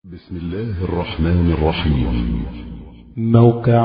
بسم الله الرحمن الرحيم موقع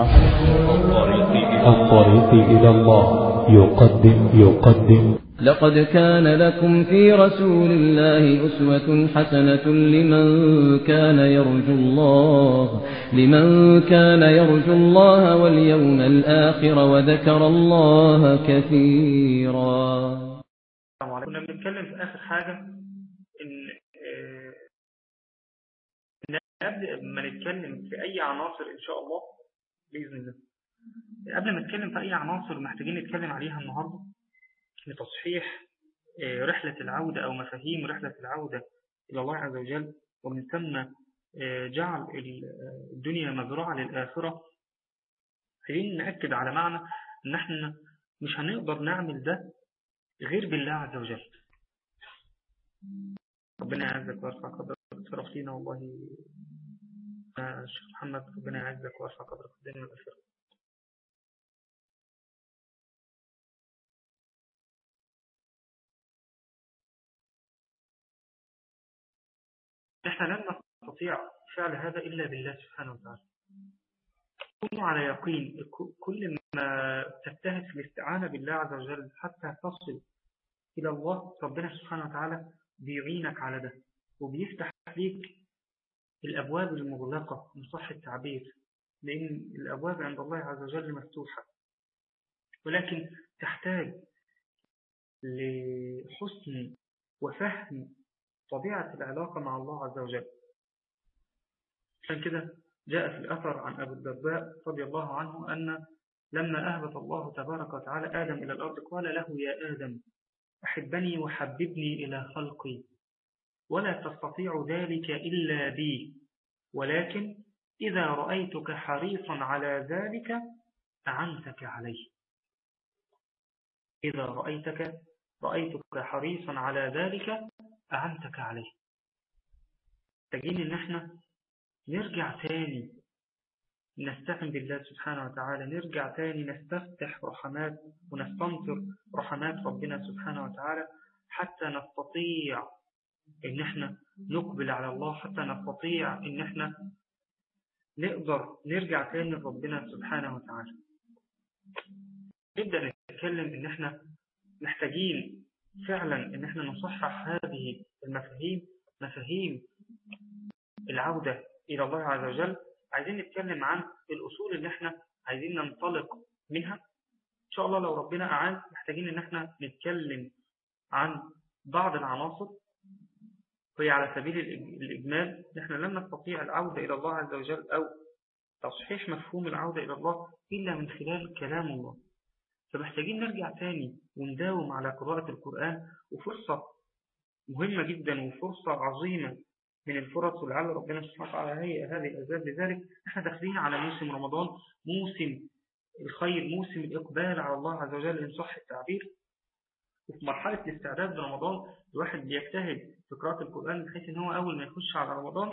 الطريق إلى الله يقدم يقدم لقد كان لكم في رسول الله أسوة حسنة لمن كان يرجو الله لمن كان يرجو الله واليوم الآخر وذكر الله كثيرا السلام عليكم كنا بنتكلم في آخر حاجة إن آه، إن قبل ما نتكلم في أي عناصر إن شاء الله بإذن الله قبل ما نتكلم في أي عناصر محتاجين نتكلم عليها النهاردة لتصحيح آه، رحلة العودة أو مفاهيم رحلة العودة إلى الله عز وجل ومن ثم آه، جعل ال- آه، الدنيا مزرعة للآخرة عايزين نأكد على معنى إن احنا مش هنقدر نعمل ده غير بالله عز وجل ربنا يعزك ويرفع قدرك شرف لينا والله يا شيخ محمد ربنا يعزك ويرفع قدرك في الدنيا والآخرة احنا لن نستطيع فعل هذا إلا بالله سبحانه وتعالى كونوا على يقين ك- كل ما تجتهد في الاستعانة بالله عز وجل حتى تصل إلى الله ربنا سبحانه وتعالى بيعينك على ده وبيفتح ليك الأبواب المغلقة من صح التعبير لأن الأبواب عند الله عز وجل مفتوحة ولكن تحتاج لحسن وفهم طبيعة العلاقة مع الله عز وجل عشان كده جاء في الأثر عن أبو الدرداء رضي الله عنه أن لما أهبط الله تبارك وتعالى آدم إلى الأرض قال له يا آدم أحبني وحببني إلى خلقي ولا تستطيع ذلك إلا بي ولكن إذا رأيتك حريصا على ذلك أعنتك عليه إذا رأيتك رأيتك حريصا على ذلك أعنتك عليه تجين إن احنا نرجع تاني نستعن بالله سبحانه وتعالى نرجع تاني نستفتح رحمات ونستنطر رحمات ربنا سبحانه وتعالى حتى نستطيع ان احنا نقبل على الله حتى نستطيع ان احنا نقدر نرجع تاني لربنا سبحانه وتعالى نبدأ نتكلم ان احنا محتاجين فعلا ان احنا نصحح هذه المفاهيم مفاهيم العودة الى الله عز وجل عايزين نتكلم عن الأصول اللي احنا عايزين ننطلق منها إن شاء الله لو ربنا أعان محتاجين إن احنا نتكلم عن بعض العناصر وهي على سبيل الإج- الإجمال نحن لن نستطيع العودة إلى الله عز وجل أو تصحيح مفهوم العودة إلى الله إلا من خلال كلام الله فمحتاجين نرجع تاني ونداوم على قراءة القرآن وفرصة مهمة جدا وفرصة عظيمة من الفرص ولعل ربنا سبحانه وتعالى هي هذه الأسباب لذلك احنا داخلين على موسم رمضان موسم الخير موسم الإقبال على الله عز وجل إن صح التعبير وفي مرحلة الاستعداد لرمضان الواحد بيجتهد في قراءة القرآن بحيث إن هو أول ما يخش على رمضان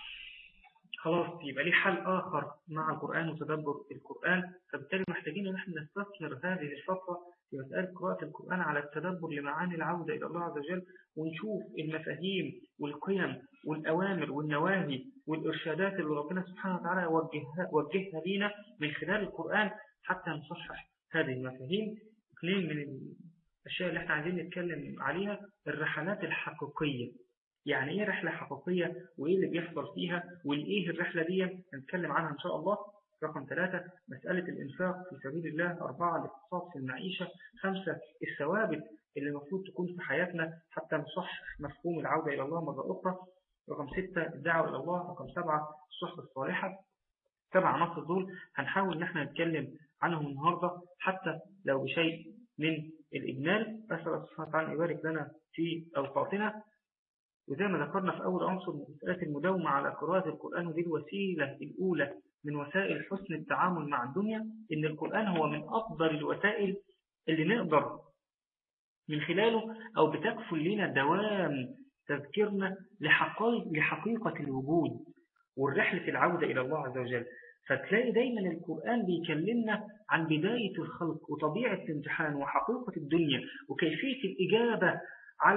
خلاص يبقى ليه حل آخر مع القرآن وتدبر القرآن فبالتالي محتاجين إن احنا نستثمر هذه الفترة في مسألة قراءة القرآن على التدبر لمعاني العودة إلى الله عز وجل ونشوف المفاهيم والقيم والأوامر والنواهي والإرشادات اللي ربنا سبحانه وتعالى وجهها, وجهها لينا من خلال القرآن حتى نصحح هذه المفاهيم اثنين من الأشياء اللي احنا عايزين نتكلم عليها الرحلات الحقيقية يعني ايه رحلة حقيقية وايه اللي بيحصل فيها والايه الرحلة دي نتكلم عنها ان شاء الله رقم ثلاثة مسألة الإنفاق في سبيل الله أربعة الاقتصاد في المعيشة خمسة الثوابت اللي المفروض تكون في حياتنا حتى نصحح مفهوم العودة إلى الله مرة أخرى رقم ستة الدعوة إلى الله رقم سبعة الصحبة الصالحة سبع عناصر دول هنحاول ان احنا نتكلم عنهم النهاردة حتى لو بشيء من الإجمال أسأل الله سبحانه وتعالى أن يبارك لنا في أوقاتنا وزي ما ذكرنا في أول عنصر من مسألة المداومة على قراءة القرآن ودي الوسيلة الأولى من وسائل حسن التعامل مع الدنيا إن القرآن هو من أفضل الوسائل اللي نقدر من خلاله أو بتكفل لنا دوام تذكيرنا لحقائق لحقيقة الوجود والرحلة العودة إلى الله عز وجل فتلاقي دايما القرآن بيكلمنا عن بداية الخلق وطبيعة الامتحان وحقيقة الدنيا وكيفية الإجابة على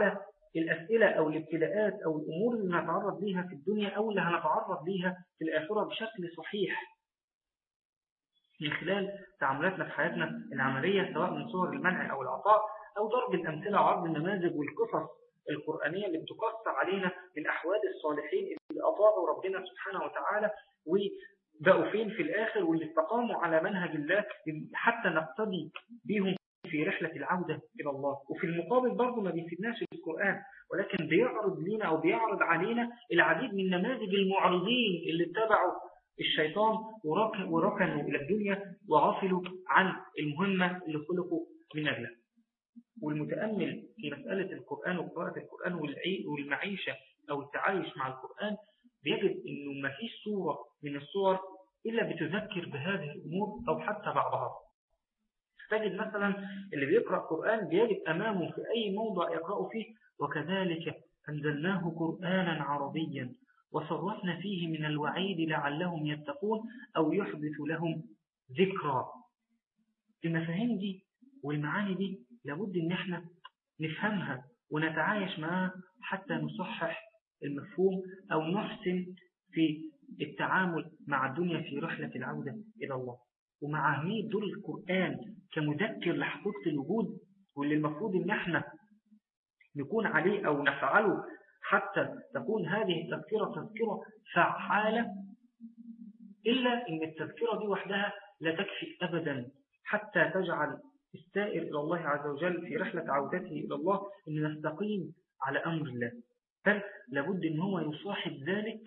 الأسئلة أو الابتلاءات أو الأمور اللي نتعرض ليها في الدنيا أو اللي هنتعرض ليها في الآخرة بشكل صحيح من خلال تعاملاتنا في حياتنا العملية سواء من صور المنع أو العطاء أو ضرب الأمثلة وعرض النماذج والقصص القرآنية اللي بتقص علينا من أحوال الصالحين اللي أطاعوا ربنا سبحانه وتعالى وبقوا فين في الآخر واللي استقاموا على منهج الله حتى نقتدي بيهم في رحلة العودة إلى الله وفي المقابل برضه ما بيسيبناش القرآن ولكن بيعرض لنا أو بيعرض علينا العديد من نماذج المعرضين اللي اتبعوا الشيطان وركنوا إلى الدنيا وغفلوا عن المهمة اللي خلقوا من أجلها والمتأمل في مسألة القرآن وقراءة القرآن والمعيشة أو التعايش مع القرآن بيجد أنه ما فيش صورة من الصور إلا بتذكر بهذه الأمور أو حتى بعضها تجد مثلا اللي بيقرأ قرآن بيجد أمامه في أي موضع يقرأ فيه وكذلك أنزلناه قرآنا عربيا وصرفنا فيه من الوعيد لعلهم يتقون أو يحدث لهم ذكرى المفاهيم دي والمعاني دي لابد ان احنا نفهمها ونتعايش معها حتى نصحح المفهوم او نحسن في التعامل مع الدنيا في رحلة العودة إلى الله ومع أهمية دور القرآن كمذكر لحقيقة الوجود واللي المفروض ان احنا نكون عليه او نفعله حتى تكون هذه التذكرة تذكرة فعالة إلا أن التذكرة دي وحدها لا تكفي أبدا حتى تجعل السائر إلى الله عز وجل في رحلة عودته إلى الله أن نستقيم على أمر الله بل لابد أن هو يصاحب ذلك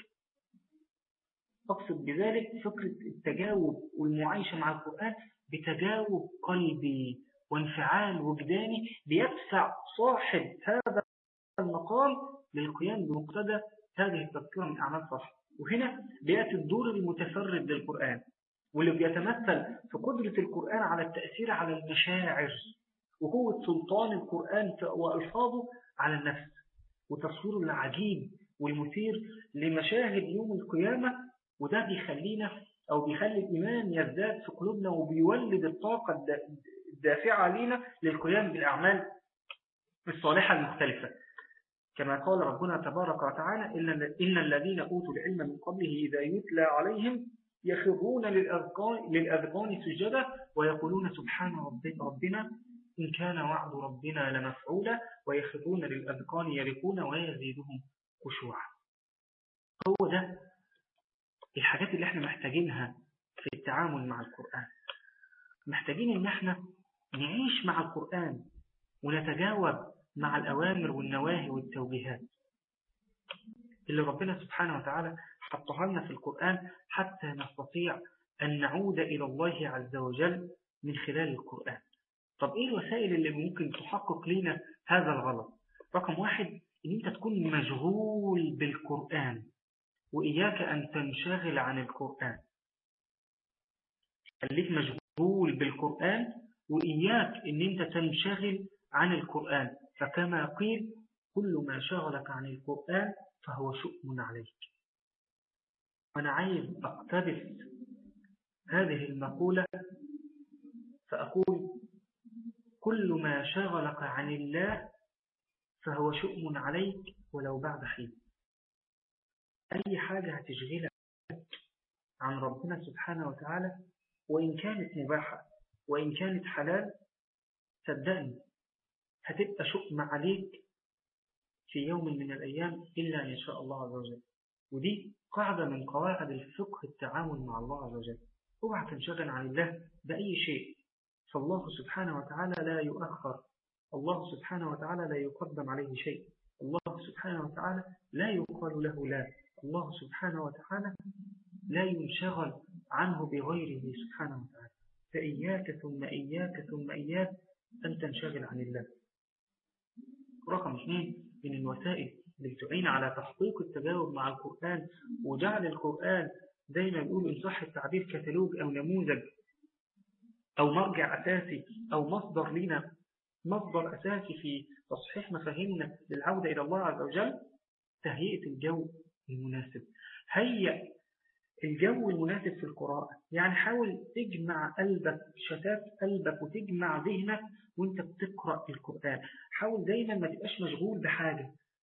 أقصد بذلك فكرة التجاوب والمعايشة مع القرآن بتجاوب قلبي وانفعال وجداني بيدفع صاحب هذا المقام للقيام بمقتضى هذه التذكرة من أعمال صح وهنا بيأتي الدور المتفرد للقرآن واللي بيتمثل في قدرة القرآن على التأثير على المشاعر وقوة سلطان القرآن وألفاظه على النفس وتصويره العجيب والمثير لمشاهد يوم القيامة وده بيخلينا أو بيخلي الإيمان يزداد في قلوبنا وبيولد الطاقة الدافعة علينا للقيام بالأعمال الصالحة المختلفة كما قال ربنا تبارك وتعالى إن الذين أوتوا العلم من قبله إذا يتلى عليهم يخرون للأذقان, للأذقان سجدا ويقولون سبحان ربنا إن كان وعد ربنا لمفعولا ويخرون للأذقان يرقون ويزيدهم خشوعا هو ده الحاجات اللي احنا محتاجينها في التعامل مع القرآن محتاجين ان احنا نعيش مع القرآن ونتجاوب مع الأوامر والنواهي والتوجيهات اللي ربنا سبحانه وتعالى حطها لنا في القرآن حتى نستطيع أن نعود إلى الله عز وجل من خلال القرآن طب إيه الوسائل اللي ممكن تحقق لنا هذا الغلط رقم واحد إن أنت تكون مشغول بالقرآن وإياك أن تنشغل عن القرآن خليك مشغول بالقرآن وإياك أن أنت تنشغل عن القرآن فكما قيل كل ما شغلك عن القرآن فهو شؤم عليك وأنا عايز أقتبس هذه المقولة فأقول كل ما شغلك عن الله فهو شؤم عليك ولو بعد حين أي حاجة هتشغلك عن ربنا سبحانه وتعالى وإن كانت مباحة وإن كانت حلال صدقني هتبقى شؤم عليك في يوم من الأيام إلا إن شاء الله عز وجل ودي قاعدة من قواعد الفقه التعامل مع الله عز وجل اوعى تنشغل عن الله بأي شيء فالله سبحانه وتعالى لا يؤخر الله سبحانه وتعالى لا يقدم عليه شيء الله سبحانه وتعالى لا يقال له لا الله سبحانه وتعالى لا ينشغل عنه بغيره سبحانه وتعالى فإياك ثم إياك ثم إياك أن تنشغل عن الله رقم اثنين من الوسائل اللي تعين على تحقيق التجاوب مع القرآن وجعل القرآن زي ما بيقولوا إن صح التعبير كتالوج أو نموذج أو مرجع أساسي أو مصدر لنا مصدر أساسي في تصحيح مفاهيمنا للعودة إلى الله عز وجل تهيئة الجو المناسب هيئ الجو المناسب في القراءة يعني حاول تجمع قلبك شتات قلبك وتجمع ذهنك وانت بتقرأ القرآن حاول دايما ما تبقاش مشغول بحاجة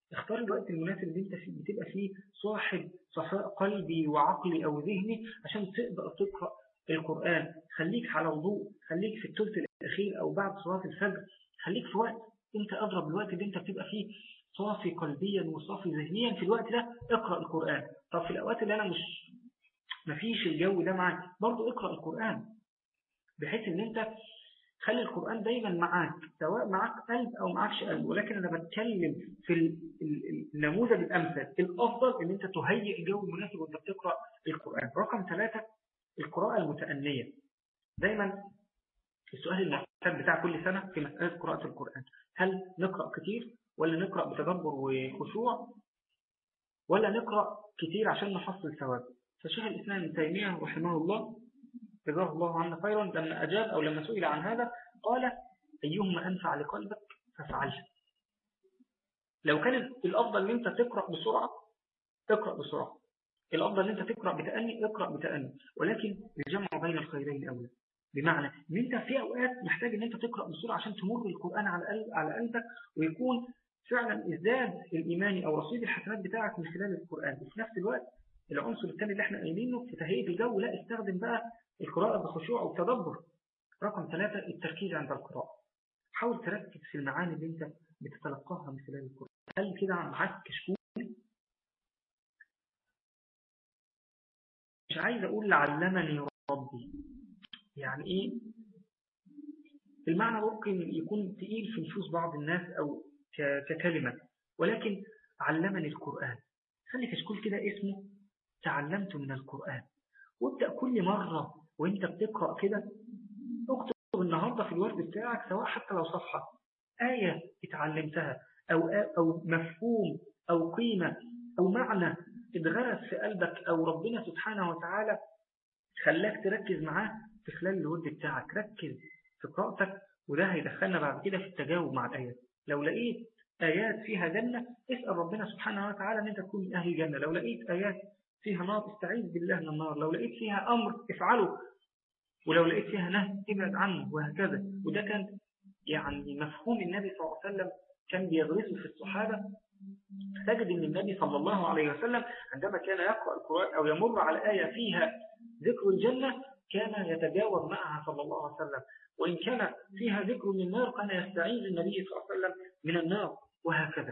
اختار الوقت المناسب اللي انت فيه بتبقى فيه صاحب صفاء قلبي وعقلي او ذهني عشان تقدر تقرأ القرآن خليك على وضوء خليك في الثلث الأخير أو بعد صلاة الفجر خليك في وقت انت أضرب الوقت اللي انت بتبقى فيه صافي قلبيا وصافي ذهنيا في الوقت ده اقرأ القرآن طب في الأوقات اللي أنا مش مفيش الجو ده معاك برضو اقرأ القرآن بحيث ان انت خلي القرآن دايما معاك سواء معاك قلب أو معاكش قلب ولكن أنا بتكلم في النموذج الأمثل الأفضل ان انت تهيئ الجو المناسب وانت بتقرأ القرآن رقم ثلاثة القراءة المتأنية دايما السؤال المعتاد بتاع كل سنة في مسألة قراءة القرآن هل نقرأ كتير ولا نقرأ بتدبر وخشوع ولا نقرأ كتير عشان نحصل ثواب فشيخ الإسلام ابن تيمية رحمه الله جزاه الله عنا خيرا لما أجاب أو لما سئل عن هذا قال أيهما أنفع لقلبك فافعله لو كان الأفضل ان أنت تقرأ بسرعة اقرأ بسرعة الأفضل ان أنت تقرأ بتأني اقرأ بتأني ولكن الجمع بين الخيرين أولى بمعنى ان انت في اوقات محتاج ان انت تقرأ بسرعة عشان تمر القرآن على قلب على قلبك ويكون فعلا ازداد الايماني او رصيد الحسنات بتاعك من خلال القرآن وفي نفس الوقت العنصر الثاني اللي احنا قايلينه في تهيئة الجو لا استخدم بقى القراءة بخشوع او تدبر رقم ثلاثة التركيز عند القراءة حاول تركز في المعاني اللي انت بتتلقاها من خلال القرآن هل كده معاك كشكول مش عايز اقول علمني ربي يعني ايه المعنى ممكن يكون تقيل في نفوس بعض الناس او ككلمة ولكن علمني القرآن خلي كشكول كده اسمه تعلمت من القرآن وابدأ كل مرة وانت بتقرأ كده اكتب النهاردة في الورد بتاعك سواء حتى لو صفحة آية اتعلمتها أو, أو مفهوم أو قيمة أو معنى اتغرس في قلبك أو ربنا سبحانه وتعالى خلاك تركز معاه في خلال الورد بتاعك ركز في قراءتك وده هيدخلنا بعد كده في التجاوب مع الآيات لو لقيت آيات فيها جنة اسأل ربنا سبحانه وتعالى أن أنت تكون من أهل الجنة لو لقيت آيات فيها نار استعيذ بالله من النار لو لقيت فيها أمر افعله ولو لقيت فيها نهي ابعد عنه وهكذا وده كان يعني مفهوم النبي صلى الله عليه وسلم كان بيغرسه في الصحابة تجد أن النبي صلى الله عليه وسلم عندما كان يقرأ القرآن أو يمر على آية فيها ذكر الجنة كان يتجاوب معها صلى الله عليه وسلم وإن كان فيها ذكر من النار كان يستعيذ النبي صلى الله عليه وسلم من النار وهكذا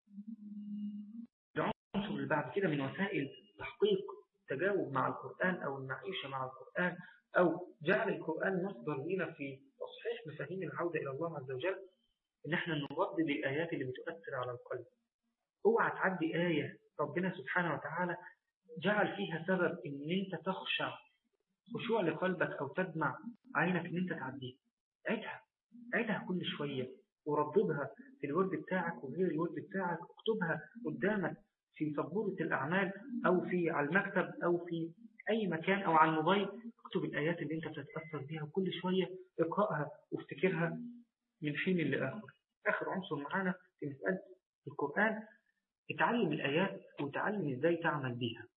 العنصر اللي بعد كده من وسائل تحقيق التجاوب مع القرآن أو المعيشة مع القرآن أو جعل القرآن مصدر لنا في تصحيح مفاهيم العودة إلى الله عز وجل إن احنا نردد الآيات اللي بتؤثر على القلب اوعى تعدي آية ربنا سبحانه وتعالى جعل فيها سبب إن أنت تخشع خشوع لقلبك أو تدمع عينك إن أنت تعديها عيدها عيدها كل شوية ورددها في الورد بتاعك وغير الورد بتاعك اكتبها قدامك في سبورة الأعمال أو في على المكتب أو في أي مكان أو على الموبايل اكتب الآيات اللي أنت بتتأثر بيها كل شوية اقرأها وافتكرها من حين لآخر آخر عنصر معانا في مسألة القرآن اتعلم الآيات وتعلم إزاي تعمل بيها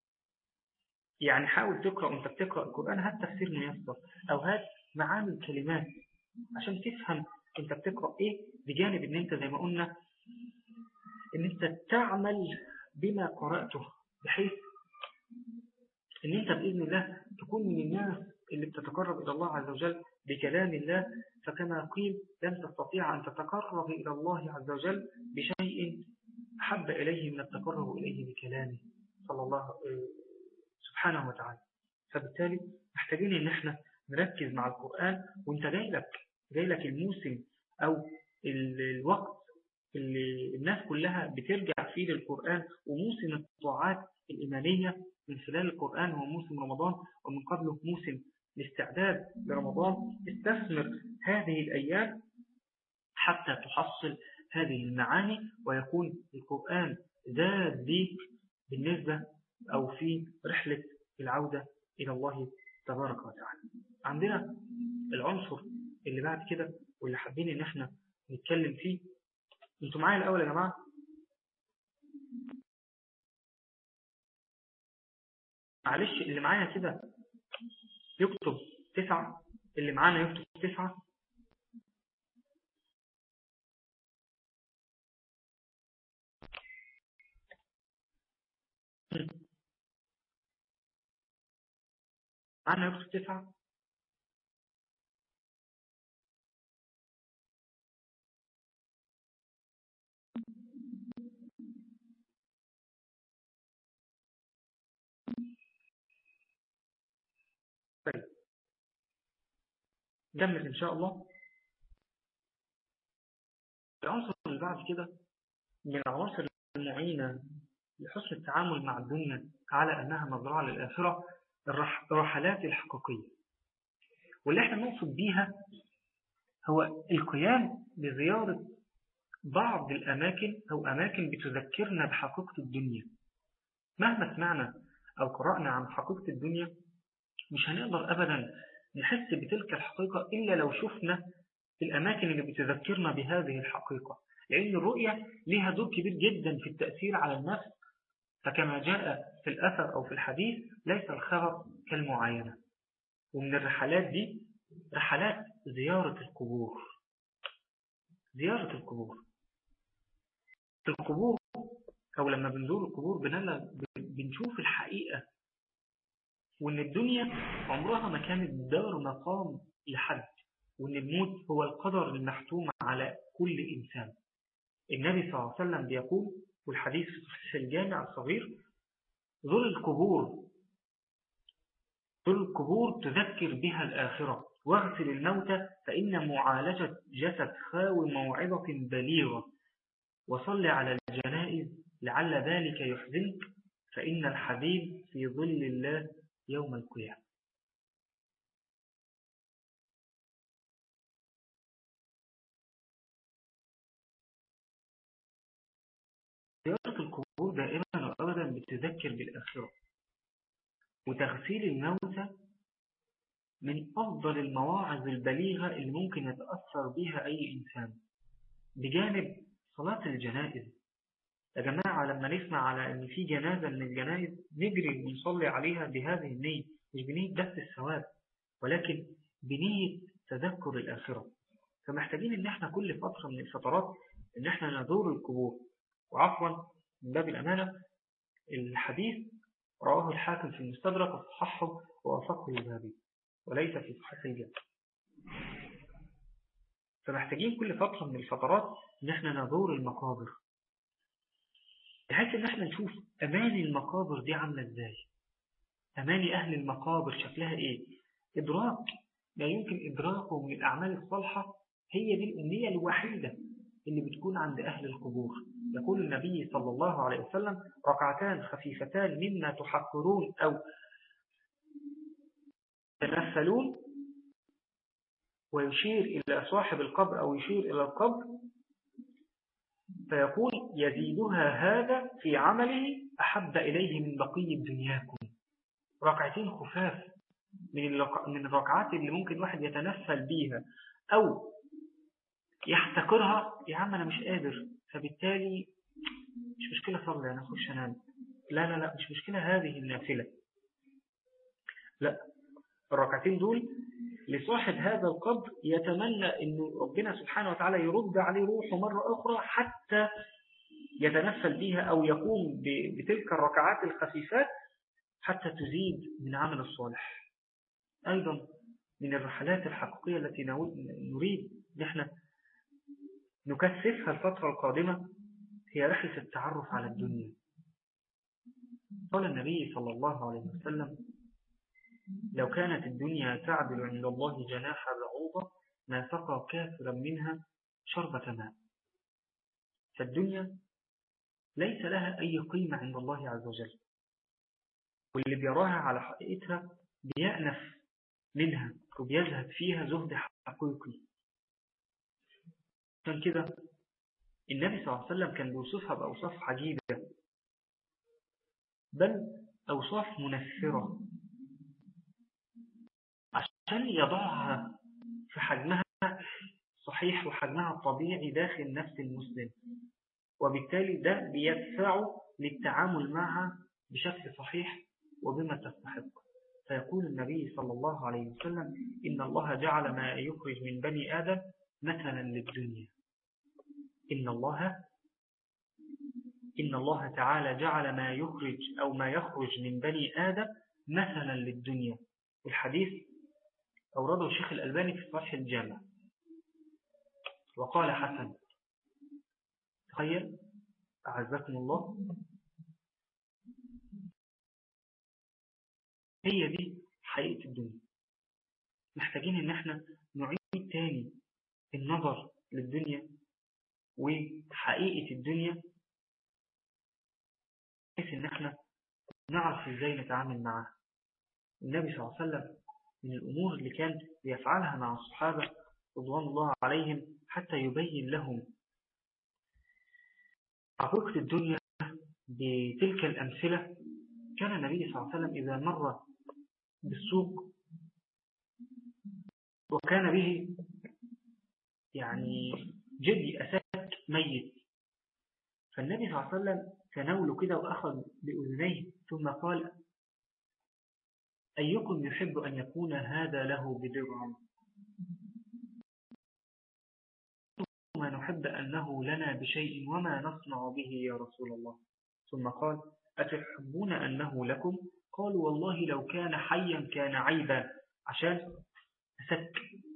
يعني حاول تقرأ وانت بتقرأ القرآن هات تفسير ميسر أو هات معاني الكلمات عشان تفهم انت بتقرأ ايه بجانب ان انت زي ما قلنا ان انت تعمل بما قرأته بحيث ان انت بإذن الله تكون من الناس اللي بتتقرب إلى الله عز وجل بكلام الله فكما قيل لن تستطيع أن تتقرب إلى الله عز وجل بشيء أحب إليه من التقرب إليه بكلامه صلى الله سبحانه وتعالى فبالتالي محتاجين ان احنا نركز مع القرآن وانت جاي لك جاي لك الموسم او الوقت اللي الناس كلها بترجع فيه للقرآن وموسم الطاعات الإيمانية من خلال القرآن هو موسم رمضان ومن قبله موسم الاستعداد لرمضان استثمر هذه الأيام حتى تحصل هذه المعاني ويكون القرآن زاد ليك بالنسبة أو في رحلة العودة إلى الله تبارك وتعالى عندنا العنصر اللي بعد كده واللي حابين ان احنا نتكلم فيه انتوا معايا الاول يا جماعة معلش اللي معايا كده يكتب تسعة اللي معانا يكتب تسعة معنا يكتب تسعة طيب نكمل إن شاء الله العنصر اللي بعد كده من العناصر المعينة لحسن التعامل مع الدنيا على أنها مزرعة للآخرة الرحلات الحقيقية واللي احنا نقصد بيها هو القيام بزيارة بعض الأماكن أو أماكن بتذكرنا بحقيقة الدنيا مهما سمعنا أو قرأنا عن حقيقة الدنيا مش هنقدر أبدا نحس بتلك الحقيقة إلا لو شفنا الأماكن اللي بتذكرنا بهذه الحقيقة لأن الرؤية لها دور كبير جدا في التأثير على النفس فكما جاء في الأثر أو في الحديث ليس الخبر كالمعاينة ومن الرحلات دي رحلات زيارة القبور زيارة القبور في القبور أو لما بنزور القبور بنشوف الحقيقة وإن الدنيا عمرها ما كانت دار مقام لحد وإن الموت هو القدر المحتوم على كل إنسان النبي صلى الله عليه وسلم بيقول والحديث في الجامع الصغير ذل القبور ذل القبور تذكر بها الآخرة واغسل الموتى فإن معالجة جسد خاو موعظة بليغة وصل على الجنائز لعل ذلك يحزنك فإن الحبيب في ظل الله يوم القيامة زيارة القبور دائما وأبدا بتذكر بالآخرة وتغسيل الموتى من أفضل المواعظ البليغة اللي ممكن يتأثر بها أي إنسان بجانب صلاة الجنائز يا جماعة لما نسمع على أن في جنازة من الجنائز نجري ونصلي عليها بهذه النية مش بنية بس الثواب ولكن بنية تذكر الآخرة فمحتاجين ان احنا كل فترة من الفترات ان احنا نزور القبور وعفوا من باب الأمانة الحديث رواه الحاكم في المستدرك وصححه ووافقه الذهبي وليس في صحيح الجامع فمحتاجين كل فترة من الفترات ان احنا نزور المقابر بحيث ان احنا نشوف اماني المقابر دي عاملة ازاي اماني اهل المقابر شكلها ايه ادراك لا يمكن ادراكه من الاعمال الصالحة هي دي الامنية الوحيدة اللي بتكون عند اهل القبور يقول النبي صلى الله عليه وسلم ركعتان خفيفتان مما تحقرون او تنفلون ويشير إلى صاحب القبر أو يشير إلى القبر فيقول يزيدها هذا في عمله أحب إليه من بقية دنياكم ركعتين خفاف من من الركعات اللي ممكن واحد يتنفل بيها أو يحتكرها يا عم أنا مش قادر فبالتالي مش مشكلة صلي أنا أخش أنام لا لا لا مش مشكلة هذه النافلة لا الركعتين دول لصاحب هذا القبر يتمنى أن ربنا سبحانه وتعالى يرد عليه روحه مرة أخرى حتى يتنفل بها أو يقوم بتلك الركعات الخفيفات حتى تزيد من عمل الصالح أيضا من الرحلات الحقيقية التي نريد نحن نكثفها الفترة القادمة هي رحلة التعرف على الدنيا قال النبي صلى الله عليه وسلم لو كانت الدنيا تعدل عند الله جناح بعوضة ما سقى كافرا منها شربة ماء فالدنيا ليس لها أي قيمة عند الله عز وجل واللي بيراها على حقيقتها بيأنف منها وبيزهد فيها زهد حقيقي عشان كده النبي صلى الله عليه وسلم كان بيوصفها بأوصاف عجيبة بل أوصاف منفرة عشان يضعها في حجمها صحيح وحجمها الطبيعي داخل نفس المسلم وبالتالي ده بيدفعه للتعامل معها بشكل صحيح وبما تستحق فيقول النبي صلى الله عليه وسلم إن الله جعل ما يخرج من بني آدم مثلا للدنيا إن الله إن الله تعالى جعل ما يخرج أو ما يخرج من بني آدم مثلا للدنيا الحديث أورده الشيخ الألباني في صحيح الجامع وقال حسن تخيل أعزكم الله هي دي حقيقة الدنيا محتاجين ان احنا نعيد تاني النظر للدنيا وحقيقة الدنيا بحيث ان احنا نعرف ازاي نتعامل معها النبي صلى الله عليه وسلم من الامور اللي كان بيفعلها مع الصحابة رضوان الله عليهم حتى يبين لهم حقيقة الدنيا بتلك الأمثلة كان النبي صلى الله عليه وسلم إذا مر بالسوق وكان به يعني جدي أساك ميت فالنبي صلى الله عليه وسلم تناوله كده وأخذ بأذنيه ثم قال أيكم يحب أن يكون هذا له بدرع وما نحب أنه لنا بشيء وما نصنع به يا رسول الله ثم قال أتحبون أنه لكم قالوا والله لو كان حيا كان عيبا عشان أسك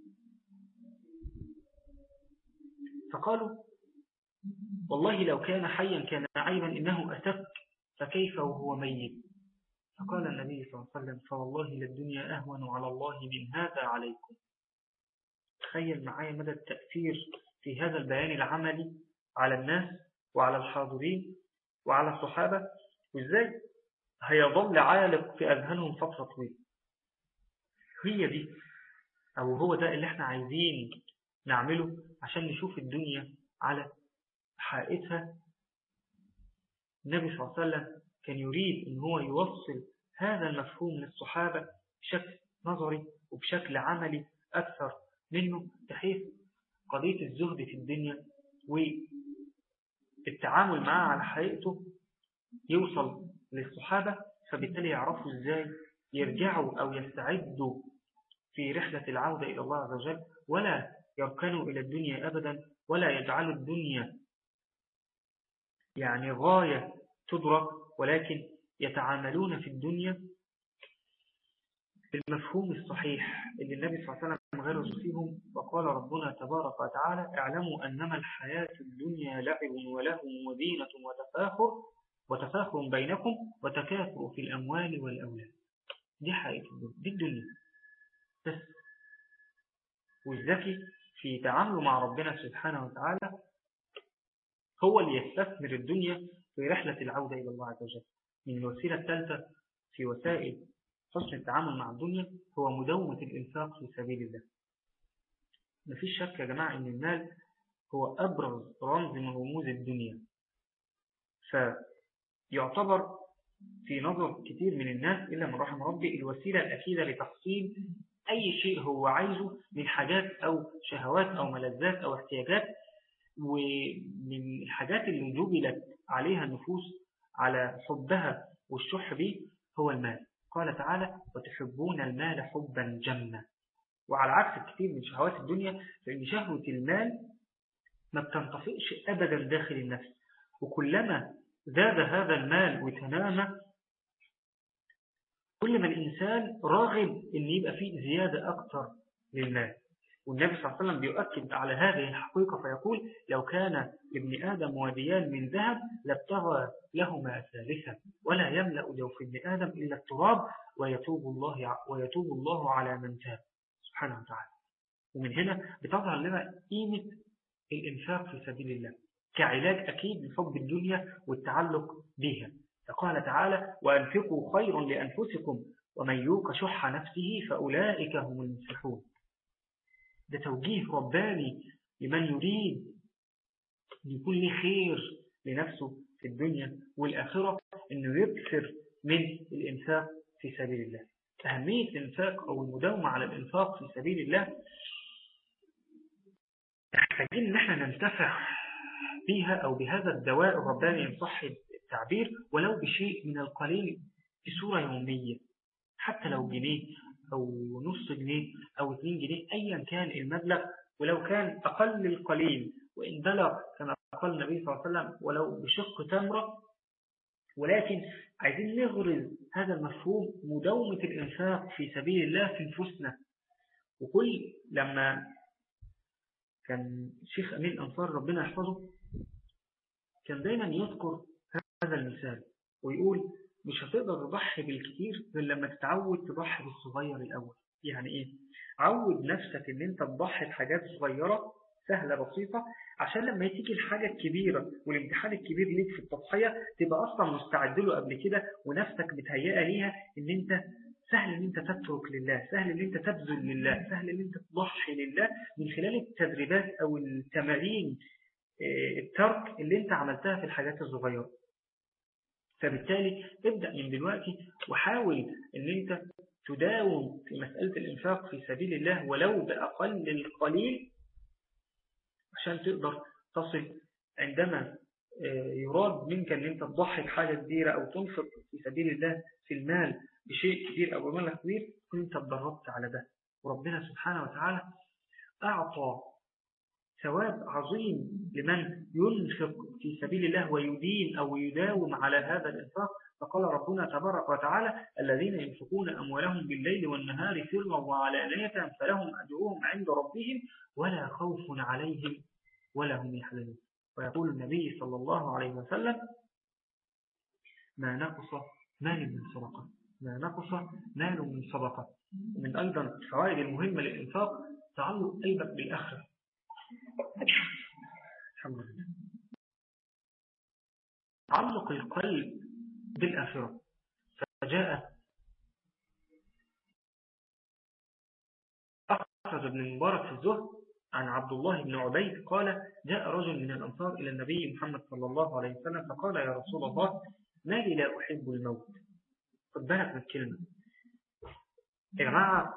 فقالوا والله لو كان حيا كان عيبا إنه أسك فكيف وهو ميت فقال النبي صلى الله عليه وسلم فوالله للدنيا أهون على الله من هذا عليكم تخيل معايا مدى التأثير في هذا البيان العملي على الناس وعلى الحاضرين وعلى الصحابة وإزاي هيظل عالق في أذهانهم فترة طويلة هي دي أو هو ده اللي احنا عايزين نعمله عشان نشوف الدنيا على حقيقتها النبي صلى الله عليه وسلم كان يريد ان هو يوصل هذا المفهوم للصحابة بشكل نظري وبشكل عملي أكثر منه بحيث قضية الزهد في الدنيا والتعامل معها على حقيقته يوصل للصحابة فبالتالي يعرفوا ازاي يرجعوا أو يستعدوا في رحلة العودة إلى الله عز وجل ولا يركنوا إلى الدنيا أبدا ولا يجعلوا الدنيا يعني غاية تدرك ولكن يتعاملون في الدنيا بالمفهوم الصحيح اللي النبي صلى الله عليه وسلم غرس فيهم وقال ربنا تبارك وتعالى اعلموا أنما الحياة الدنيا لعب ولهو ودينة وتفاخر وتفاخر بينكم وتكاثر في الأموال والأولاد دي حقيقة الدنيا دي الدنيا بس والذكي في تعامله مع ربنا سبحانه وتعالى هو اللي يستثمر الدنيا في رحلة العودة إلى الله عز وجل من الوسيلة الثالثة في وسائل حسن التعامل مع الدنيا هو مداومة الإنفاق في سبيل الله مفيش شك يا جماعة أن المال هو أبرز رمز من رموز الدنيا فيعتبر في نظر كثير من الناس إلا من رحم ربي الوسيلة الأكيدة لتحصيل أي شيء هو عايزه من حاجات أو شهوات أو ملذات أو احتياجات ومن الحاجات اللي جبلت عليها النفوس على حبها والشح به هو المال قال تعالى وتحبون المال حبا جما وعلى عكس كثير من شهوات الدنيا فإن شهوة المال ما بتنطفئش أبدا داخل النفس وكلما زاد هذا المال وتنامى كل ما الإنسان راغب أن يبقى فيه زيادة أكثر للمال والنبي صلى الله عليه وسلم بيؤكد على هذه الحقيقة فيقول لو كان لابن آدم واديان من ذهب لابتغى لهما ثالثا ولا يملأ جوف ابن آدم إلا التراب ويتوب الله ويتوب الله على من تاب سبحانه وتعالى ومن هنا بتظهر لنا قيمة الإنفاق في سبيل الله كعلاج أكيد لحب الدنيا والتعلق بها فقال تعالى وأنفقوا خير لأنفسكم ومن يوق شح نفسه فأولئك هم المفلحون ده توجيه رباني لمن يريد أن يكون له خير لنفسه في الدنيا والآخرة أنه يكثر من الإنفاق في سبيل الله أهمية الإنفاق أو المداومة على الإنفاق في سبيل الله محتاجين أن احنا ننتفع بها أو بهذا الدواء الرباني إن صح التعبير ولو بشيء من القليل بصورة يومية حتى لو جنيه أو نص جنيه أو 2 جنيه أيا كان المبلغ ولو كان أقل القليل وإن بلغ كما قال النبي صلى الله عليه وسلم ولو بشق تمرة ولكن عايزين نغرز هذا المفهوم مداومة الإنفاق في سبيل الله في نفوسنا وكل لما كان شيخ أمين الأنصار ربنا يحفظه كان دايما يذكر هذا المثال ويقول مش هتقدر تضحي بالكثير غير لما تتعود تضحي بالصغير الأول يعني إيه؟ عود نفسك إن أنت تضحي بحاجات صغيرة سهلة بسيطة عشان لما تيجي الحاجة الكبيرة والامتحان الكبير ليك في التضحية تبقى أصلا مستعد له قبل كده ونفسك متهيئة ليها إن أنت سهل إن أنت تترك لله سهل إن أنت تبذل لله سهل إن أنت تضحي لله من خلال التدريبات أو التمارين الترك اللي أنت عملتها في الحاجات الصغيرة فبالتالي ابدأ من دلوقتي وحاول إن أنت تداوم في مسألة الإنفاق في سبيل الله ولو بأقل القليل عشان تقدر تصل عندما يراد منك أن أنت تضحي بحاجة كبيرة أو تنفق في سبيل الله في المال بشيء كبير أو بمال كبير تكون أنت اتدربت على ده وربنا سبحانه وتعالى أعطى ثواب عظيم لمن ينفق في سبيل الله ويدين أو يداوم على هذا الإنفاق فقال ربنا تبارك وتعالى الذين ينفقون أموالهم بالليل والنهار سرا وعلانية فلهم أجرهم عند ربهم ولا خوف عليهم ولا هم يحزنون ويقول النبي صلى الله عليه وسلم ما نقص مال من صدقة ما نقص مال من صدقة من أيضا الفوائد المهمة للإنفاق تعلق قلبك بالآخرة الحمد لله تعلق القلب بالآخرة فجاء أخرج ابن المبارك في الزهد عن عبد الله بن عبيد قال جاء رجل من الأنصار إلى النبي محمد صلى الله عليه وسلم فقال يا رسول الله ما لي لا أحب الموت خد بالك من الكلمة يا جماعة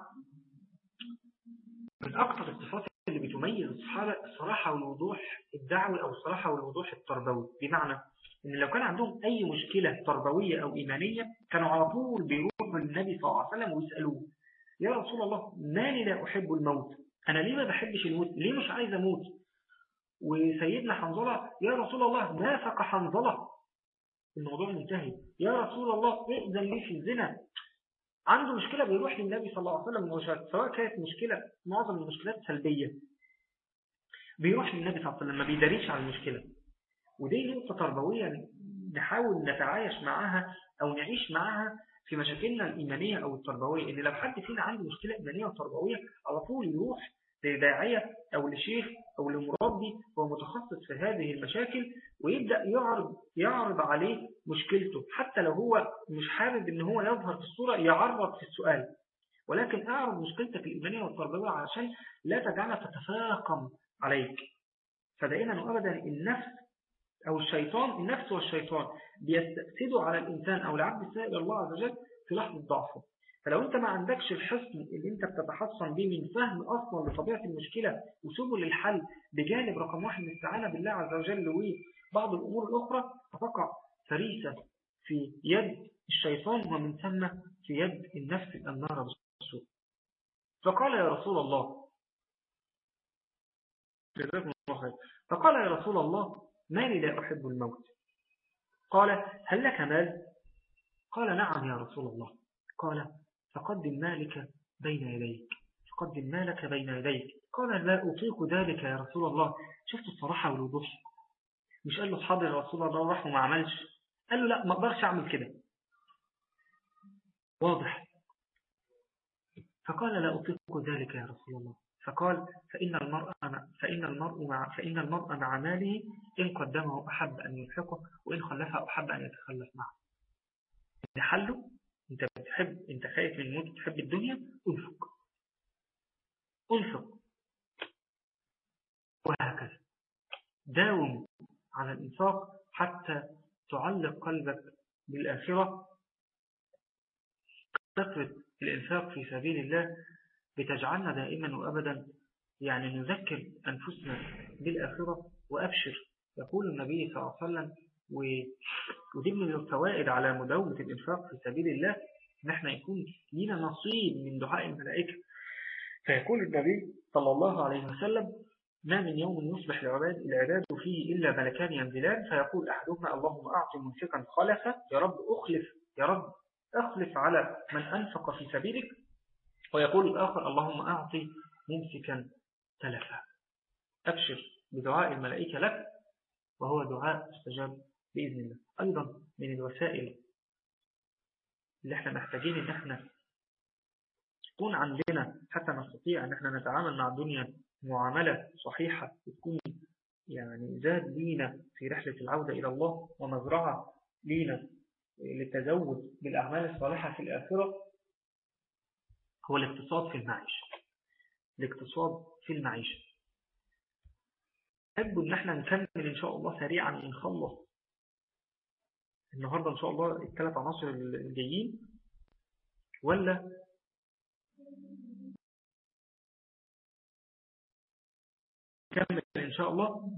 من أكثر الصفات اللي بتميز الصحابة الصراحة والوضوح الدعوي أو الصراحة والوضوح التربوي بمعنى إن لو كان عندهم أي مشكلة تربوية أو إيمانية كانوا على طول بيروحوا للنبي صلى الله عليه وسلم ويسألوه يا رسول الله ما لي لا أحب الموت أنا ليه ما بحبش الموت ليه مش عايز أموت وسيدنا حنظلة يا رسول الله نافق حنظلة الموضوع منتهي يا رسول الله ائذن لي في الزنا عنده مشكلة بيروح للنبي صلى الله عليه وسلم مباشرة سواء كانت مشكلة معظم المشكلات سلبية بيروح للنبي صلى الله عليه وسلم ما بيداريش على المشكلة ودي نقطة تربوية نحاول نتعايش معاها أو نعيش معاها في مشاكلنا الإيمانية أو التربوية إن لو حد فينا عنده مشكلة إيمانية وتربوية على طول يروح لداعية أو لشيخ أو لمربي هو متخصص في هذه المشاكل ويبدأ يعرض يعرض عليه مشكلته حتى لو هو مش حابب إن هو يظهر في الصورة يعرض في السؤال ولكن أعرض مشكلتك الإيمانية والتربوية عشان لا تجعلها تتفاقم عليك فدائما وأبدا النفس أو الشيطان النفس والشيطان بيستأسدوا على الإنسان أو العبد السائل الله عز وجل في لحظة ضعفه فلو أنت ما عندكش الحصن اللي أنت بتتحصن به من فهم أصلا لطبيعة المشكلة وسبل الحل بجانب رقم واحد الاستعانة بالله عز وجل وبعض الأمور الأخرى فتقع فريسة في يد الشيطان ومن ثم في يد النفس الأمارة بالسوء فقال يا رسول الله فقال يا رسول الله ما لي لا أحب الموت قال هل لك مال قال نعم يا رسول الله قال فقدم مالك بين يديك فقدم مالك بين يديك قال لا أطيق ذلك يا رسول الله شفت الصراحة والوضوح مش قال له حاضر يا رسول الله راح وما عملش قال له لا ما اقدرش اعمل كده واضح فقال لا أطيق ذلك يا رسول الله فقال فإن المرء فإن المرء مع فإن المرء مع ماله إن قدمه أحب أن يلحقه وإن خلفه أحب أن يتخلف معه حله أنت بتحب أنت خايف من الموت بتحب الدنيا أنفق أنفق وهكذا داوم على الإنفاق حتى تعلق قلبك بالآخرة كثرة الإنفاق في سبيل الله بتجعلنا دائما وأبدا يعني نذكر أنفسنا بالآخرة وأبشر يقول النبي صلى الله عليه وسلم ودي من الفوائد على مداومة الإنفاق في سبيل الله إن احنا يكون لنا نصيب من دعاء الملائكة فيقول النبي صلى الله عليه وسلم ما من يوم يصبح العباد العباد فيه إلا ملكان ينزلان فيقول أحدهما اللهم أعط ممسكا خلفا يا رب أخلف يا رب أخلف على من أنفق في سبيلك ويقول الآخر اللهم أعطي ممسكا تلفا أبشر بدعاء الملائكة لك وهو دعاء استجاب بإذن الله أيضا من الوسائل اللي احنا محتاجين ان احنا تكون عندنا حتى نستطيع ان احنا نتعامل مع الدنيا معاملة صحيحة تكون يعني زاد لينا في رحلة العودة إلى الله ومزرعة لينا للتزود بالأعمال الصالحة في الآخرة هو الاقتصاد في المعيشة الاقتصاد في المعيشة أحب أن احنا نكمل إن شاء الله سريعا ونخلص النهاردة إن شاء الله الثلاث عناصر الجايين ولا نكمل إن شاء الله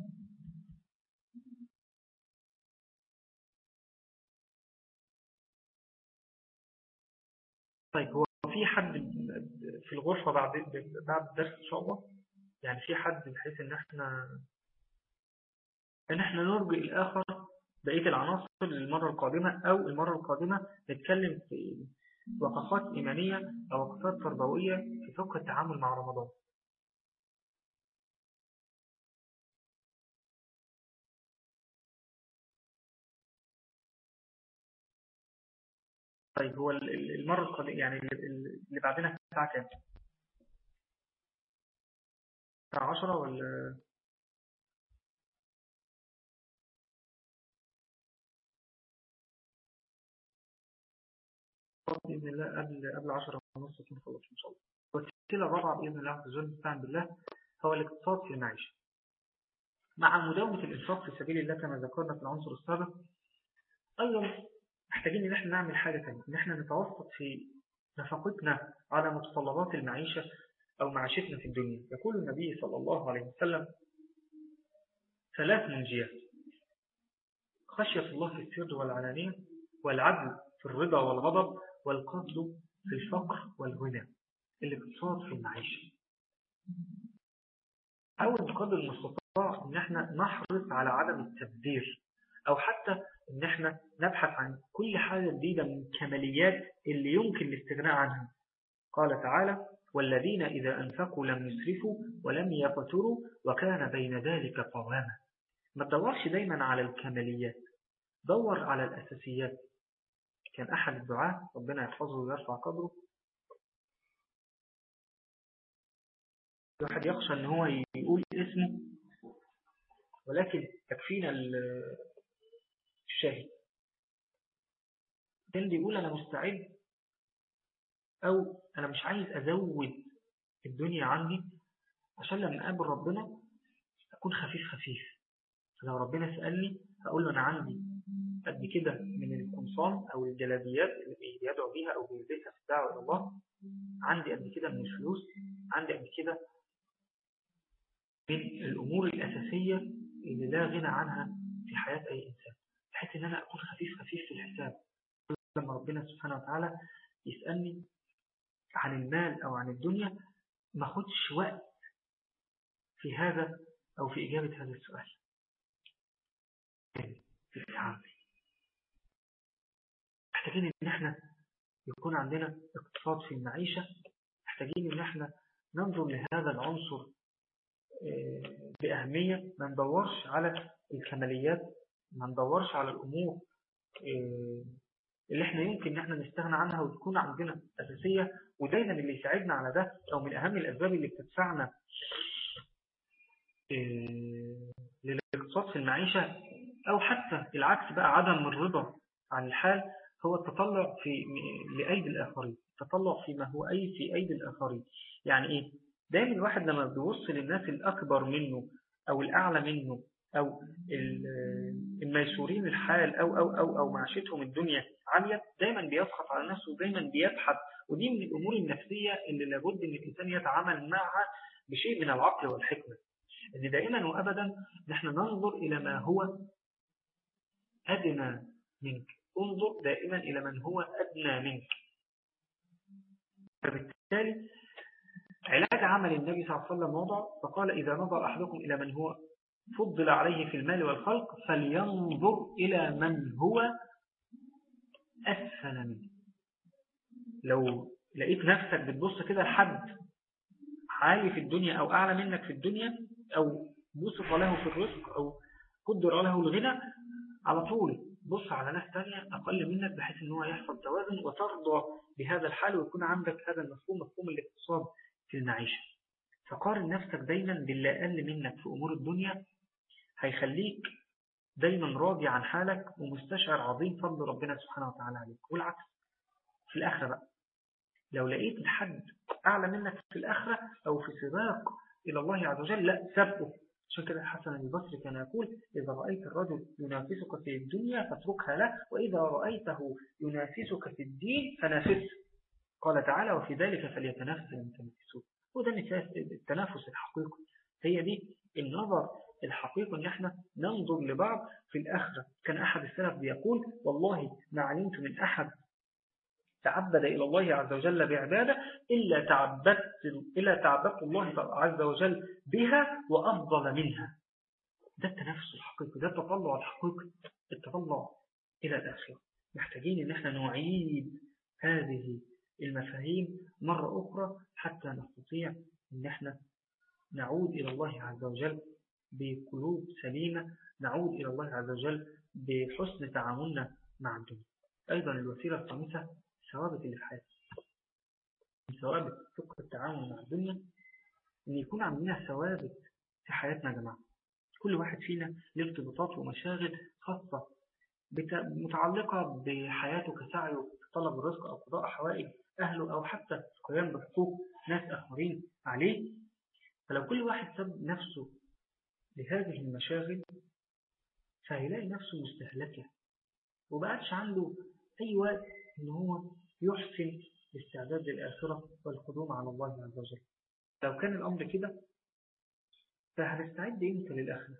طيب هو في حد في الغرفة بعد بعد الدرس إن شاء الله يعني في حد بحيث إن احنا إن احنا نرجع الآخر بقية العناصر للمرة القادمة أو المرة القادمة نتكلم في وقفات إيمانية أو وقفات تربوية في فقه التعامل مع رمضان طيب هو المرة القادمة يعني اللي بعدنا الساعة كام؟ الساعة 10 ولا بإذن الله قبل قبل 10 ونص نكون خلص إن شاء الله. والسلسلة الرابعة بإذن الله عز وجل نستعين بالله هو الاقتصاد في المعيشة. مع مداومة الإنفاق في سبيل الله كما ذكرنا في العنصر السابق أيضا محتاجين إن احنا نعمل حاجة ثانيه إن احنا نتوسط في نفقتنا على متطلبات المعيشة أو معيشتنا في الدنيا. يقول النبي صلى الله عليه وسلم ثلاث منجيات خشية الله في السر والعلانية والعدل في الرضا والغضب والقصد في الفقر والغنى الاقتصاد في المعيشة حاول بقدر المستطاع ان احنا نحرص على عدم التبذير او حتى ان احنا نبحث عن كل حاجة جديدة من الكماليات اللي يمكن الاستغناء عنها قال تعالى والذين إذا أنفقوا لم يسرفوا ولم يقتروا وكان بين ذلك قواما ما تدورش دايما على الكماليات دور على الأساسيات كان أحد الدعاة ربنا يحفظه ويرفع قدره الواحد يخشى أن هو يقول اسمه ولكن تكفينا الشاهد كان بيقول أنا مستعد أو أنا مش عايز أزود الدنيا عندي عشان لما أقابل ربنا أكون خفيف خفيف لو ربنا سألني هقول له أنا عندي قد كده من القمصان أو الجلابيات اللي بيدعو بيها أو بيلبسها في الدعوة إلى الله عندي قد كده من الفلوس عندي قد كده من الأمور الأساسية اللي لا غنى عنها في حياة أي إنسان بحيث أن أنا أكون خفيف خفيف في الحساب لما ربنا سبحانه وتعالى يسألني عن المال أو عن الدنيا ما خدش وقت في هذا أو في إجابة هذا السؤال في التعامل محتاجين ان احنا يكون عندنا اقتصاد في المعيشة محتاجين ان احنا ننظر لهذا العنصر بأهمية ما ندورش على الكماليات ما ندورش على الأمور اللي احنا يمكن ان احنا نستغنى عنها وتكون عندنا أساسية ودايما اللي يساعدنا على ده أو من أهم الأسباب اللي بتدفعنا للاقتصاد في المعيشة أو حتى العكس بقى عدم الرضا عن الحال هو التطلع في لأيدي الآخرين التطلع فيما هو أي في أيدي الآخرين يعني إيه دايما الواحد لما بيوصل للناس الأكبر منه أو الأعلى منه أو الميسورين الحال أو أو أو أو معيشتهم الدنيا عالية دايما بيسخط على نفسه ودايما بيبحث ودي من الأمور النفسية اللي لابد أن الإنسان يتعامل معها بشيء من العقل والحكمة أن دائما وأبدا نحن ننظر إلى ما هو أدنى منك انظر دائما إلى من هو أدنى منك فبالتالي علاج عمل النبي صلى الله عليه وسلم وضع فقال إذا نظر أحدكم إلى من هو فضل عليه في المال والخلق فلينظر إلى من هو أسفل منه لو لقيت نفسك بتبص كده لحد عالي في الدنيا أو أعلى منك في الدنيا أو وصف له في الرزق أو قدر له الغنى على طول بص على ناس تانية أقل منك بحيث أن هو يحصل توازن وترضى بهذا الحال ويكون عندك هذا المفهوم مفهوم الاقتصاد في المعيشة فقارن نفسك دايما باللي أقل منك في أمور الدنيا هيخليك دايما راضي عن حالك ومستشعر عظيم فضل ربنا سبحانه وتعالى عليك والعكس في الآخرة بقى لو لقيت الحد أعلى منك في الآخرة أو في سباق إلى الله عز وجل لا سبقه عشان كده الحسن البصري كان يقول إذا رأيت الرجل ينافسك في الدنيا فاتركها له وإذا رأيته ينافسك في الدين فنافسه قال تعالى وفي ذلك فليتنافس المتنافسون وده التنافس الحقيقي هي دي النظر الحقيقي ان احنا ننظر لبعض في الآخرة كان أحد السلف بيقول والله ما علمت من أحد تعبد إلى الله عز وجل بعبادة إلا تعبدت, إلا تعبدت الله عز وجل بها وأفضل منها ده التنافس الحقيقي ده التطلع الحقيقي التطلع إلى الآخرة محتاجين إن احنا نعيد هذه المفاهيم مرة أخرى حتى نستطيع إن احنا نعود إلى الله عز وجل بقلوب سليمة نعود إلى الله عز وجل بحسن تعاملنا مع الدنيا أيضا الوسيلة الخامسة ثوابت اللي في حياتنا من ثوابت فقه التعامل مع الدنيا ان يكون عندنا ثوابت في حياتنا يا جماعة كل واحد فينا له ارتباطات ومشاغل خاصة متعلقة بحياته كسعيه في طلب الرزق أو قضاء حوائج أهله أو حتى القيام بحقوق ناس آخرين عليه فلو كل واحد سب نفسه لهذه المشاغل فهيلاقي نفسه مستهلكة وبقتش عنده أي وقت إن هو يحسن الاستعداد للآخرة والقدوم على الله عز وجل لو كان الأمر كده فهنستعد إمتى للآخرة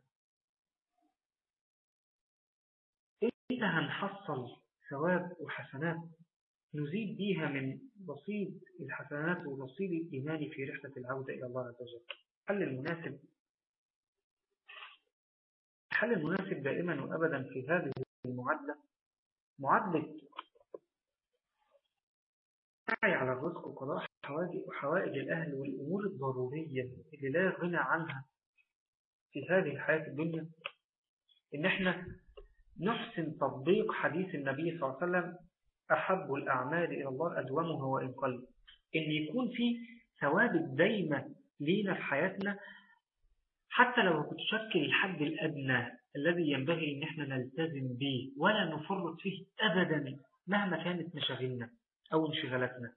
إمتى هنحصل ثواب وحسنات نزيد بيها من رصيد الحسنات ورصيد الإيمان في رحلة العودة إلى الله عز وجل الحل المناسب الحل المناسب دائما وأبدا في هذه المعادلة معادلة السعي على الرزق وقضاء حوائج الأهل والأمور الضرورية اللي لا غنى عنها في هذه الحياة الدنيا إن احنا نحسن تطبيق حديث النبي صلى الله عليه وسلم أحب الأعمال إلى الله أدومها وإن قل إن يكون في ثوابت دايمة لينا في حياتنا حتى لو بتشكل الحد الأدنى الذي ينبغي إن احنا نلتزم به ولا نفرط فيه أبدا مهما كانت مشاغلنا أو انشغالاتنا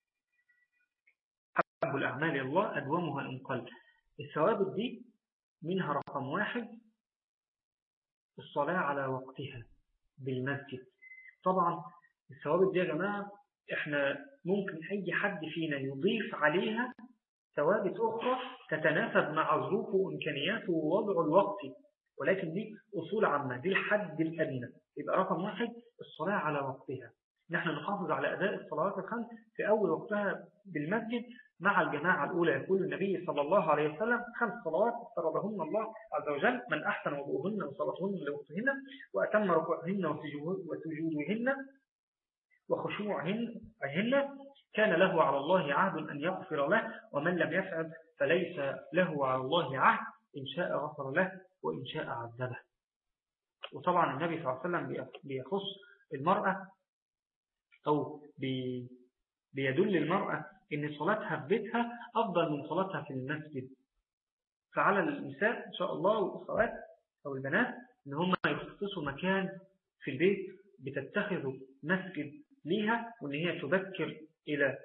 أحب الأعمال إلى الله أدومها إن قل الثوابت دي منها رقم واحد الصلاة على وقتها بالمسجد طبعا الثوابت دي يا جماعة احنا ممكن أي حد فينا يضيف عليها ثوابت أخرى تتناسب مع ظروفه وإمكانياته ووضعه الوقتي ولكن دي أصول عامة دي الحد الأدنى يبقى رقم واحد الصلاة على وقتها نحن نحافظ على أداء الصلوات الخمس في أول وقتها بالمسجد مع الجماعة الأولى يقول النبي صلى الله عليه وسلم خمس صلوات فرضهن الله عز وجل من أحسن وضوءهن وصلاتهن لوقتهن وأتم ركوعهن وسجودهن وخشوعهن كان له على الله عهد أن يغفر له ومن لم يفعل فليس له على الله عهد إن شاء غفر له وإن شاء عذبه وطبعا النبي صلى الله عليه وسلم بيخص المرأة أو بي بيدل المرأة إن صلاتها في بيتها أفضل من صلاتها في المسجد فعلى النساء إن شاء الله والأخوات أو البنات إن هم يخصصوا مكان في البيت بتتخذوا مسجد ليها وإن هي تبكر إلى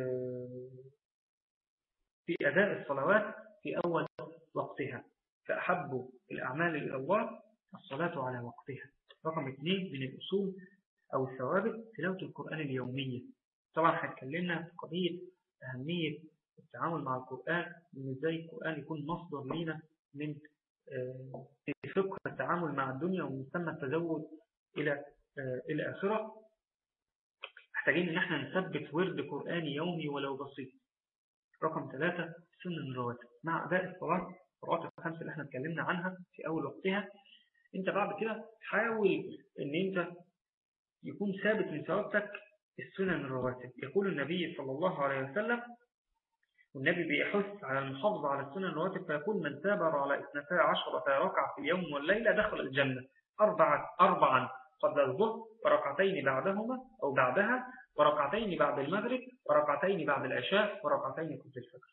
في أداء الصلوات في أول وقتها فأحب الأعمال إلى الله الصلاة على وقتها رقم اثنين من الأصول أو الثوابت تلاوة القرآن اليومية طبعا هتكلمنا في قضية أهمية التعامل مع القرآن وإن إزاي القرآن يكون مصدر لنا من فقه التعامل مع الدنيا ومن ثم التزود إلى الآخرة محتاجين إن احنا نثبت ورد قرآني يومي ولو بسيط رقم ثلاثة سنن الرواتب مع أداء الصلاة الرواتب الخمسة اللي احنا اتكلمنا عنها في أول وقتها انت بعد كده حاول ان انت يكون ثابت من ثوابتك السنن الرواتب يقول النبي صلى الله عليه وسلم والنبي بيحث على المحافظة على السنن الرواتب فيقول من ثابر على اثنتا عشرة ركعة في اليوم والليلة دخل الجنة أربعة أربعا قبل الظهر وركعتين بعدهما أو بعدها وركعتين بعد المغرب وركعتين بعد العشاء وركعتين قبل الفجر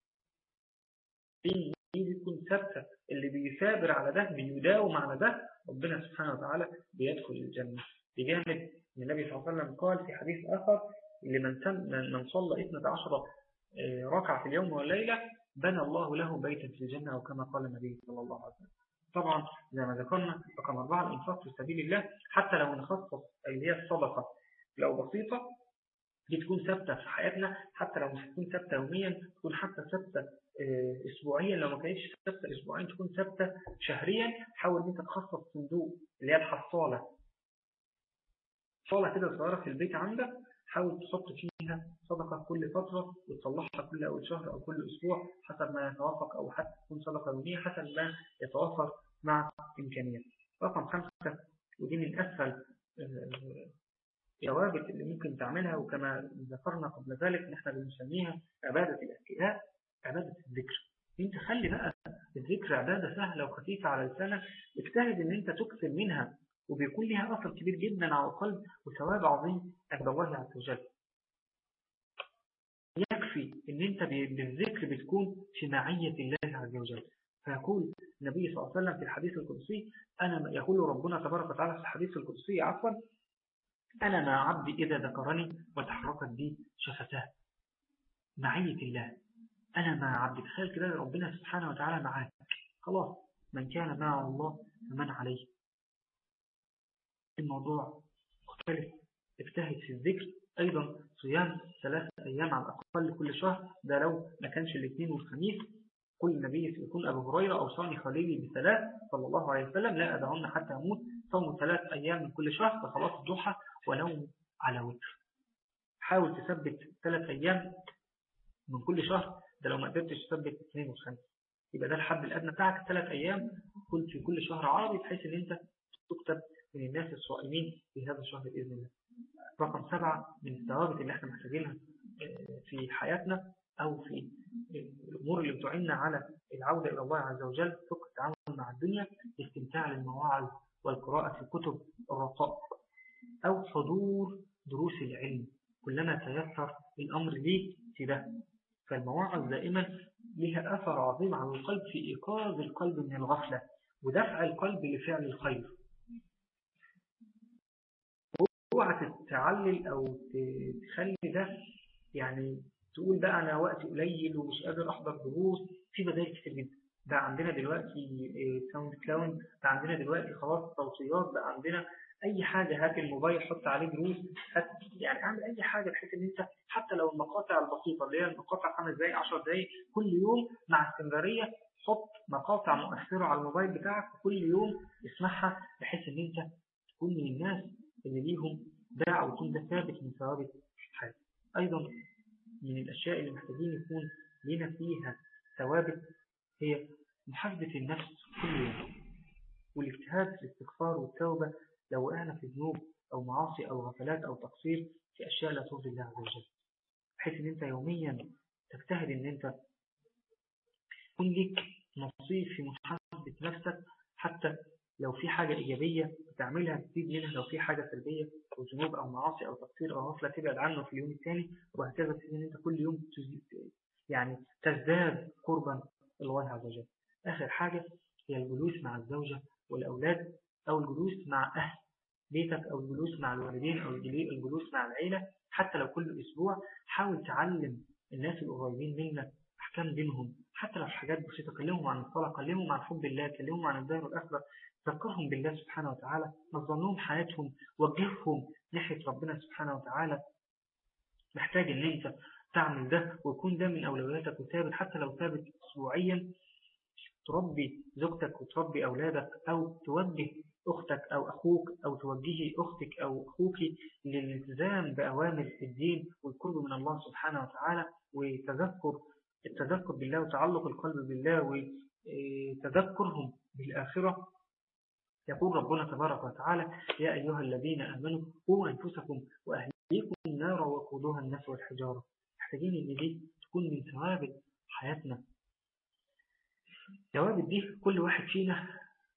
دي بتكون ثابتة اللي بيثابر على ده بيداوم على ده ربنا سبحانه وتعالى بيدخل الجنة بجانب ان النبي صلى الله عليه وسلم قال في حديث آخر لمن من صلى 12 ركعة في اليوم والليلة بنى الله له بيتا في الجنة أو كما قال النبي صلى الله عليه وسلم طبعا زي ما ذكرنا رقم أربعة الإنفاق في سبيل الله حتى لو نخصص اللي هي الصدقة لو بسيطة دي تكون ثابتة في حياتنا حتى لو مش تكون ثابتة يوميا تكون حتى ثابتة اسبوعيا لو ما كانتش ثابتة اسبوعيا تكون ثابتة شهريا حاول ان انت تخصص صندوق اللي هي الحصالة صالة كده صغيرة في البيت عندك حاول تحط فيها صدقة كل فترة وتصلحها كل أول شهر أو كل أسبوع حسب ما يتوافق أو حتى تكون صدقة يومية حسب ما يتوافر مع إمكانيات رقم خمسة ودي من أسهل الثوابت اللي ممكن تعملها وكما ذكرنا قبل ذلك ان احنا بنسميها عبادة الأشياء عبادة الذكر انت خلي بقى الذكر عبادة سهلة وخفيفة على لسانك اجتهد ان انت تكثر منها وبيكون لها أثر كبير جدا على القلب وثواب عظيم عند الله عز وجل يكفي ان انت بالذكر بتكون في معية الله عز وجل فيقول النبي صلى الله عليه وسلم في الحديث القدسي أنا يقول ربنا تبارك وتعالى في الحديث القدسي عفوا أنا مع عبدي إذا ذكرني وتحركت بي شفتاه معية الله أنا مع عبدي تخيل كده ربنا سبحانه وتعالى معاك خلاص من كان مع الله فمن عليه الموضوع مختلف اجتهد في الذكر أيضا صيام ثلاثة أيام على الأقل كل شهر ده لو ما كانش الاثنين والخميس كل النبي يكون أبو هريرة أوصاني خليلي بثلاث صلى الله عليه وسلم لا أدعون حتى أموت صوم ثلاث أيام من كل شهر فخلاص الضحى ونوم على وتر حاول تثبت ثلاث أيام من كل شهر ده لو ما قدرتش تثبت اثنين وخميس يبقى ده الحد الأدنى بتاعك ثلاث أيام كل في كل شهر عربي بحيث إن أنت تكتب من الناس الصائمين في هذا الشهر بإذن الله رقم سبعة من الثوابت اللي احنا محتاجينها في حياتنا أو في الأمور اللي بتعيننا على العودة إلى الله عز وجل فقه التعامل مع الدنيا استمتاع للمواعظ والقراءة في كتب الرقاء أو حضور دروس العلم كلما تيسر الأمر ليه في ده فالمواعظ دائما لها أثر عظيم على القلب في إيقاظ القلب من الغفلة ودفع القلب لفعل الخير اوعى تتعلل او تخلي ده يعني تقول بقى انا وقتي قليل ومش قادر احضر دروس في بدائل كتير جدا بقى عندنا دلوقتي ساوند كلاود بقى عندنا دلوقتي خلاص صوتيات بقى عندنا اي حاجة هات الموبايل حط عليه دروس هات يعني اعمل اي حاجة بحيث ان انت حتى لو المقاطع البسيطة اللي هي المقاطع خمس دقايق 10 دقايق كل يوم مع استمرارية حط مقاطع مؤثرة على الموبايل بتاعك وكل يوم اسمعها بحيث ان انت تكون من الناس اللي ليهم باع ويكون ده ثابت من ثوابت الحياة أيضا من الأشياء اللي محتاجين يكون لنا فيها ثوابت هي محاسبة النفس كل يوم والاجتهاد في الاستغفار والتوبة لو وقعنا في ذنوب أو معاصي أو غفلات أو تقصير في أشياء لا ترضي الله عز وجل بحيث أن أنت يوميا تجتهد أن أنت يكون لك نصيب في محاسبة نفسك حتى لو في حاجة إيجابية بتعملها تزيد منها لو في حاجة سلبية أو ذنوب أو معاصي أو تقصير أو غفلة تبعد عنه في اليوم الثاني وهكذا تزيد أن أنت كل يوم يعني تزداد قربا الله عز وجل آخر حاجة هي الجلوس مع الزوجة والأولاد أو الجلوس مع أهل بيتك أو الجلوس مع الوالدين أو الجلوس مع العيلة حتى لو كل أسبوع حاول تعلم الناس القريبين منك أحكام دينهم حتى لو حاجات بسيطة كلمهم عن الصلاة كلمهم عن حب الله كلمهم عن الدار والآخرة ذكرهم بالله سبحانه وتعالى نظمهم حياتهم وجههم ناحية ربنا سبحانه وتعالى محتاج ان انت تعمل ده ويكون ده من أولوياتك وثابت حتى لو ثابت أسبوعيا تربي زوجتك وتربي أولادك أو توجه أختك أو أخوك أو توجهي أختك أو أخوك للالتزام بأوامر الدين والقرب من الله سبحانه وتعالى وتذكر التذكر بالله وتعلق القلب بالله وتذكرهم بالآخرة يقول ربنا تبارك وتعالى يا أيها الذين آمنوا قوا أنفسكم وأهليكم النار وقودها الناس والحجارة محتاجين ان دي تكون من ثوابت حياتنا ثوابت دي كل واحد فينا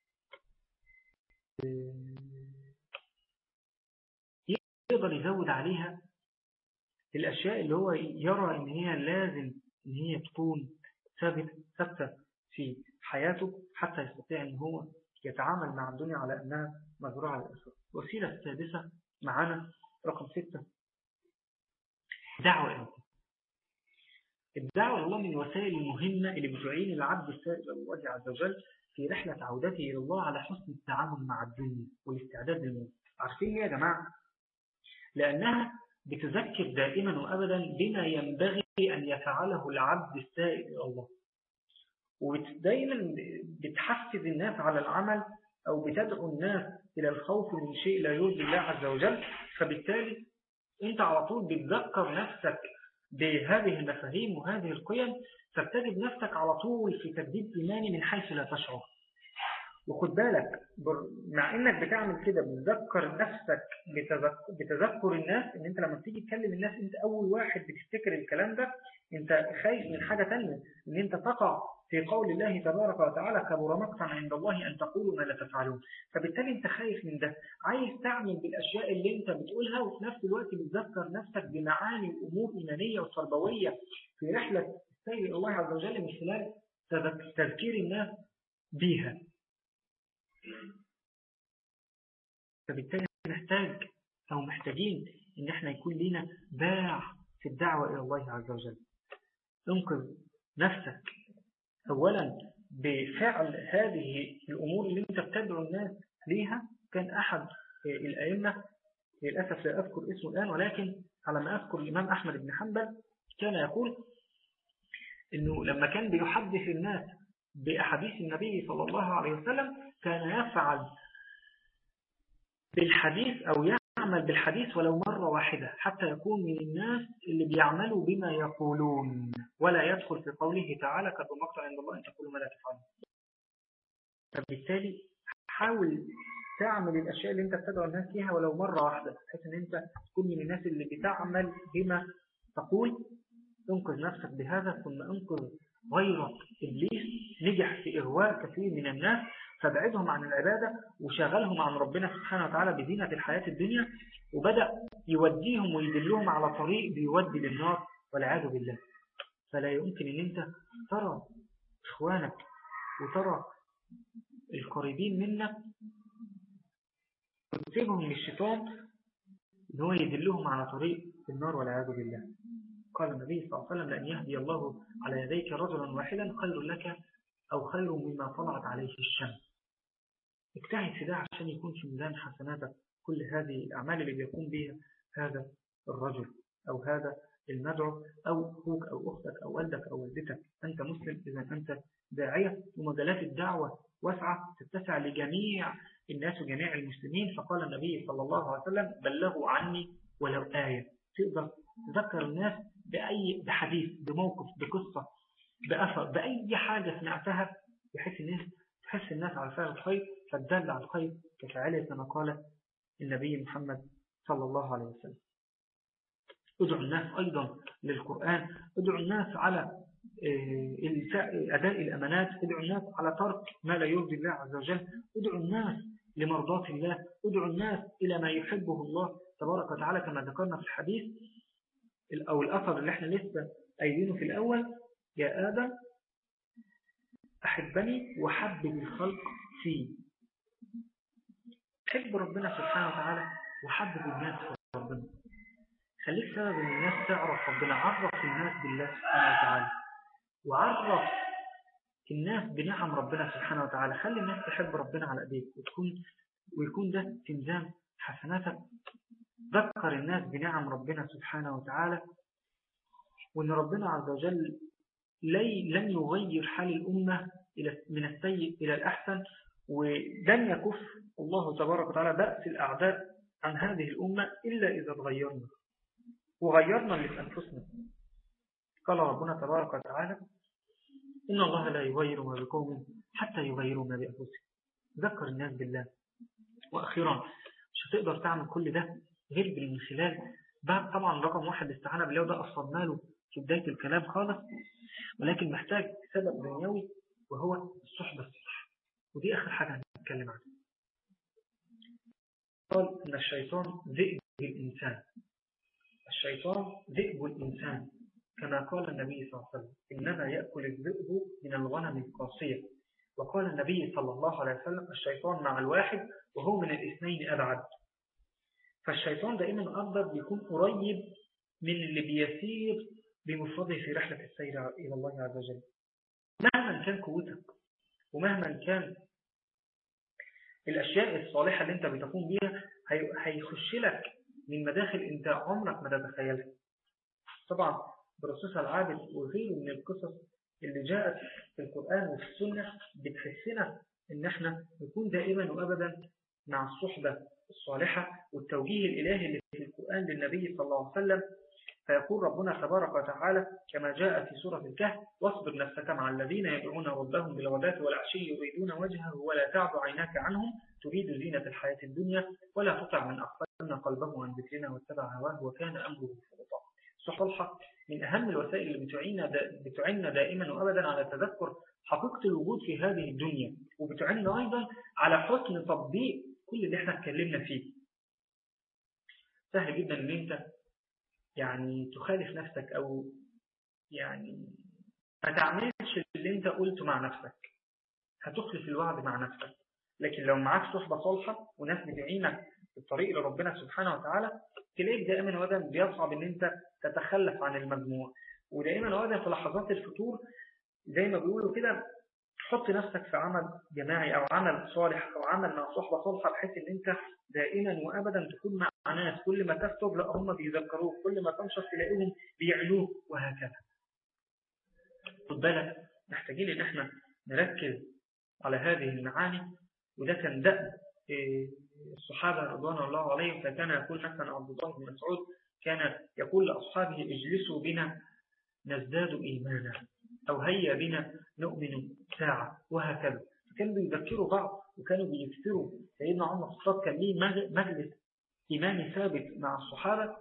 يقدر يزود عليها الأشياء اللي هو يرى إن هي لازم إن هي تكون ثابتة في حياته حتى يستطيع إن هو يتعامل مع الدنيا على أنها مزرعة للأسر الوسيلة السادسة معنا رقم ستة دعوة إلى الله الدعوة إلى الله من الوسائل المهمة اللي بتعين العبد السائل إلى الله عز وجل في رحلة عودته إلى الله على حسن التعامل مع الدنيا والاستعداد للموت عارفين ليه يا جماعة؟ لأنها بتذكر دائما وأبدا بما ينبغي أن يفعله العبد السائل إلى الله ودائما بتحفز الناس على العمل أو بتدعو الناس إلى الخوف من شيء لا يرضي الله عز وجل فبالتالي أنت على طول بتذكر نفسك بهذه المفاهيم وهذه القيم فبتجد نفسك على طول في تجديد إيماني من حيث لا تشعر وخد بالك مع انك بتعمل كده بتذكر نفسك بتذكر الناس ان انت لما تيجي تكلم الناس انت اول واحد بتفتكر الكلام ده انت خايف من حاجة تانية ان انت تقع في قول الله تبارك وتعالى كبر مقتا عند الله ان تقولوا ما لا تفعلون فبالتالي انت خايف من ده عايز تعمل بالاشياء اللي انت بتقولها وفي نفس الوقت بتذكر نفسك بمعاني الامور ايمانية وتربوية في رحلة السير الى الله عز وجل من خلال تذكير الناس بيها فبالتالي نحتاج أو محتاجين إن احنا يكون لنا باع في الدعوة إلى الله عز وجل انقذ نفسك أولا بفعل هذه الأمور اللي انت بتدعو الناس ليها كان أحد الأئمة للأسف لا أذكر اسمه الآن ولكن على ما أذكر الإمام أحمد بن حنبل كان يقول إنه لما كان بيحدث الناس بأحاديث النبي صلى الله عليه وسلم كان يفعل بالحديث أو يعمل بالحديث ولو مرة واحدة حتى يكون من الناس اللي بيعملوا بما يقولون ولا يدخل في قوله تعالى كتب مقطع عند الله أن تقولوا ما لا تفعلون فبالتالي حاول تعمل الأشياء اللي انت بتدعو الناس فيها ولو مرة واحدة بحيث ان انت تكون من الناس اللي بتعمل بما تقول انقذ نفسك بهذا ثم انقذ غيرك إبليس نجح في إغواء كثير من الناس فبعدهم عن العبادة وشغلهم عن ربنا سبحانه وتعالى بزينة الحياة الدنيا وبدأ يوديهم ويدلهم على طريق بيودي للنار والعياذ بالله فلا يمكن ان انت ترى اخوانك وترى القريبين منك وتسيبهم للشيطان ان هو يدلهم على طريق النار والعياذ بالله قال النبي صلى الله عليه وسلم لأن يهدي الله على يديك رجلا واحدا خير لك أو خير مما طلعت عليه الشمس اجتهد في ده عشان يكون في ميزان حسناتك كل هذه الأعمال اللي بيقوم بها هذا الرجل أو هذا المدعو أو أخوك أو أختك أو والدك أو والدتك أنت مسلم إذا أنت داعية ومجالات الدعوة واسعة تتسع لجميع الناس وجميع المسلمين فقال النبي صلى الله عليه وسلم بلغوا عني ولو آية تقدر تذكر الناس بأي بحديث بموقف بقصة بأثر بأي حاجة سمعتها بحيث الناس تحس الناس على فعل الخير فتدل على الخير كفعله كما قال النبي محمد صلى الله عليه وسلم ادعو الناس أيضا للقرآن ادعو الناس على أداء الأمانات ادعو الناس على ترك ما لا يرضي الله عز وجل ادعو الناس لمرضاة الله ادعو الناس إلى ما يحبه الله تبارك وتعالى كما ذكرنا في الحديث أو الأثر اللي احنا لسه قايلينه في الأول يا آدم أحبني وحبب الخلق فيه حب ربنا سبحانه وتعالى وحبب الناس في ربنا خليك سبب ان الناس تعرف ربنا عرف الناس بالله سبحانه وتعالى وعرف الناس بنعم ربنا سبحانه وتعالى خلي الناس تحب ربنا على ايديك وتكون ويكون ده في ميزان حسناتك ذكر الناس بنعم ربنا سبحانه وتعالى وان ربنا عز وجل لي لن يغير حال الأمة من السيء إلى الأحسن ولن يكف الله تبارك وتعالى بأس الأعداء عن هذه الأمة إلا إذا تغيرنا وغيرنا اللي في أنفسنا قال ربنا تبارك وتعالى إن الله لا يغير ما بقوم حتى يغيروا ما بأنفسهم ذكر الناس بالله وأخيرا مش هتقدر تعمل كل ده غير بالانخلال بعد طبعا رقم واحد استعانة بالله وده أصلا ماله في بداية الكلام خالص ولكن محتاج سبب دنيوي وهو الصحبة الصالحة ودي آخر حاجة هنتكلم عنها قال إن الشيطان ذئب الإنسان الشيطان ذئب الإنسان كما قال النبي صلى الله عليه وسلم إنما يأكل الذئب من الغنم القاسية وقال النبي صلى الله عليه وسلم الشيطان مع الواحد وهو من الاثنين أبعد فالشيطان دائما أفضل بيكون قريب من اللي بيسير بمفرده في رحلة السير إلى الله عز وجل مهما كان قوتك ومهما كان الأشياء الصالحة اللي انت بتقوم بيها هيخش لك من مداخل انت عمرك ما تتخيلها طبعا برصوص العابد وغيره من القصص اللي جاءت في القرآن وفي السنة بتحسنا ان احنا نكون دائما وابدا مع الصحبة الصالحة والتوجيه الإلهي اللي في القرآن للنبي صلى الله عليه وسلم فيقول ربنا تبارك وتعالى كما جاء في سورة الكهف واصبر نفسك مع الذين يدعون ربهم بالغداة والعشي يريدون وجهه ولا تعد عيناك عنهم تريد زينة الحياة الدنيا ولا تطع من أغفلنا قلبه عن ذكرنا واتبع هواه وكان أمره فرطا الصحة من أهم الوسائل اللي بتعيننا بتعيننا دائما وأبدا على تذكر حقيقة الوجود في هذه الدنيا وبتعيننا أيضا على حسن تطبيق كل اللي احنا اتكلمنا فيه سهل جدا ان انت يعني تخالف نفسك او يعني ما تعملش اللي انت قلته مع نفسك هتخلف الوعد مع نفسك لكن لو معاك صحبة صالحة وناس بتعينك في الطريق لربنا سبحانه وتعالى تلاقيك دائما وابدا بيصعب ان انت تتخلف عن المجموع ودائما وابدا في لحظات الفتور زي ما بيقولوا كده حط نفسك في عمل جماعي او عمل صالح او عمل مع صحبة صالحة بحيث ان انت دائما وابدا تكون مع ناس كل ما تكتب لا هم بيذكروك كل ما تنشط تلاقيهم بيعلوك وهكذا خد بالك محتاجين ان احنا نركز على هذه المعاني وده كان دأب الصحابة رضوان الله عليهم فكان يقول مثلا عبد الله بن مسعود كان يقول لأصحابه اجلسوا بنا نزداد إيمانا أو هيا بنا نؤمن ساعة وهكذا كانوا بيذكروا بعض وكانوا بيكثروا سيدنا عمر الخطاب كان ليه مجلس إيماني ثابت مع الصحابة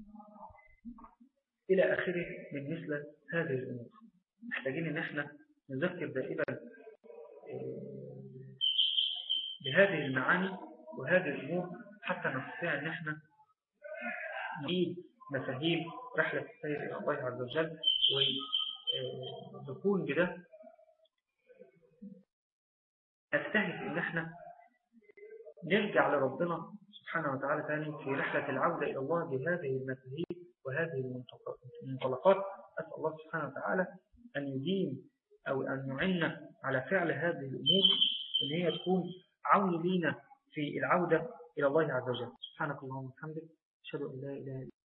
إلى آخره من مثل هذه الأمور محتاجين ان احنا نذكر دائما بهذه المعاني وهذه الأمور حتى نستطيع ان احنا نعيد مفاهيم رحلة السير إلى الله عز وجل ونكون بده نجتهد ان احنا نرجع لربنا سبحانه وتعالى ثاني في رحلة العودة إلى الله بهذه المفاهيم وهذه المنطلقات أسأل الله سبحانه وتعالى أن يدين أو أن يعنا على فعل هذه الأمور أن هي تكون عون لينا في العودة إلى الله عز وجل سبحانك اللهم وبحمدك أشهد أن لا إله إلا